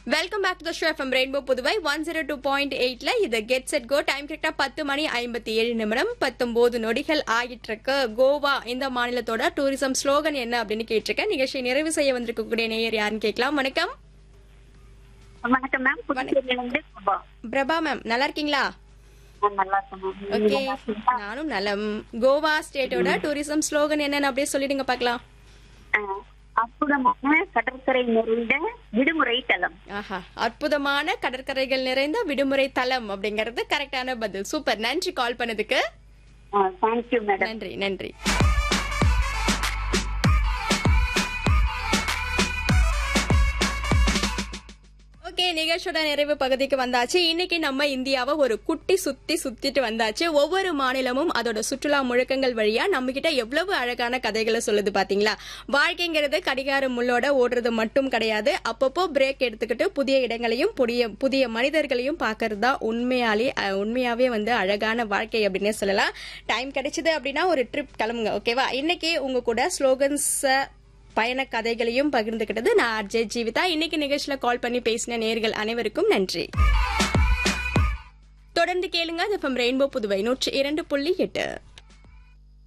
Welcome back to show FM rainbow Puduvai one zero two point எயிட்ல இது get set go time கரெக்டா பத்து மணி ஐம்பத்தி ஏழு நிமிடம் பத்தொன்பது நொடிகள் ஆகிட்டு இருக்கு கோவா இந்த மாநிலத்தோட டூரிசம் ஸ்லோகன் என்ன அப்படின்னு கேட்டிருக்கேன் நிகழ்ச்சியை நிறைவு செய்ய வந்திருக்கக்கூடிய நேயர் யாருன்னு கேட்கலாம் வணக்கம் வணக்கம் மேம் புதுச்சேரியிலிருந்து பிரபா. பிரபா மேம் நல்லா இருக்கீங்களா நான் நல்லா இருக்கேன் மேம். நீங்க ஓகே நல்லா இருக்கீங்களா? நானும் நலம் கோவா ஸ்டேட்டோட டூரிசம் ஸ்லோகன் என்னன்னு அப்படியே சொல்லிடுங்க பார்க்கலாம் அஹ், அற்புதமான கடற்கரை நிறைந்த விடுமுறை தலம் ஆஹா அற்புதமான கடற்கரைகள் நிறைந்த விடுமுறை தலம் அப்படிங்கறது கரெக்டான பதில் சூப்பர் நன்றி கால் பண்ணதுக்கு தேங்க்யூ மேடம் நன்றி நன்றி ஓகே நிகழ்ச்சியோட நிறைவு பகுதிக்கு வந்தாச்சு இன்னைக்கு நம்ம இந்தியாவை ஒரு குட்டி சுத்தி சுத்திட்டு வந்தாச்சு ஒவ்வொரு மாநிலமும் அதோட சுற்றுலா முழக்கங்கள் வழியா நம்ம கிட்ட எவ்வளவு அழகான கதைகளை சொல்லுது பாத்தீங்களா வாழ்க்கைங்கிறது கடிகார முள்ளோட ஓடுறது மட்டும் கிடையாது அப்பப்போ பிரேக் எடுத்துக்கிட்டு புதிய இடங்களையும் புதிய புதிய மனிதர்களையும் பார்க்கறது தான் உண்மையாலே அஹ், உண்மையாவே வந்து அழகான வாழ்க்கை அப்படின்னே சொல்லலாம் டைம் கிடைச்சது அப்படின்னா ஒரு ட்ரிப் கிளம்புங்க ஓகேவா இன்னைக்கு உங்க கூட ஸ்லோகன்ஸ் பயண கதைகளையும் பகிர்ந்துக்கிட்டது நான் அர்ஜய் ஜீவிதா இன்னைக்கு நிகழ்ச்சியில கால் பண்ணி பேசின நேர்கள் அனைவருக்கும் நன்றி தொடர்ந்து கேளுங்க அது ரெயின்போ புதுவை நூற்றி இரண்டு புள்ளி எட்டு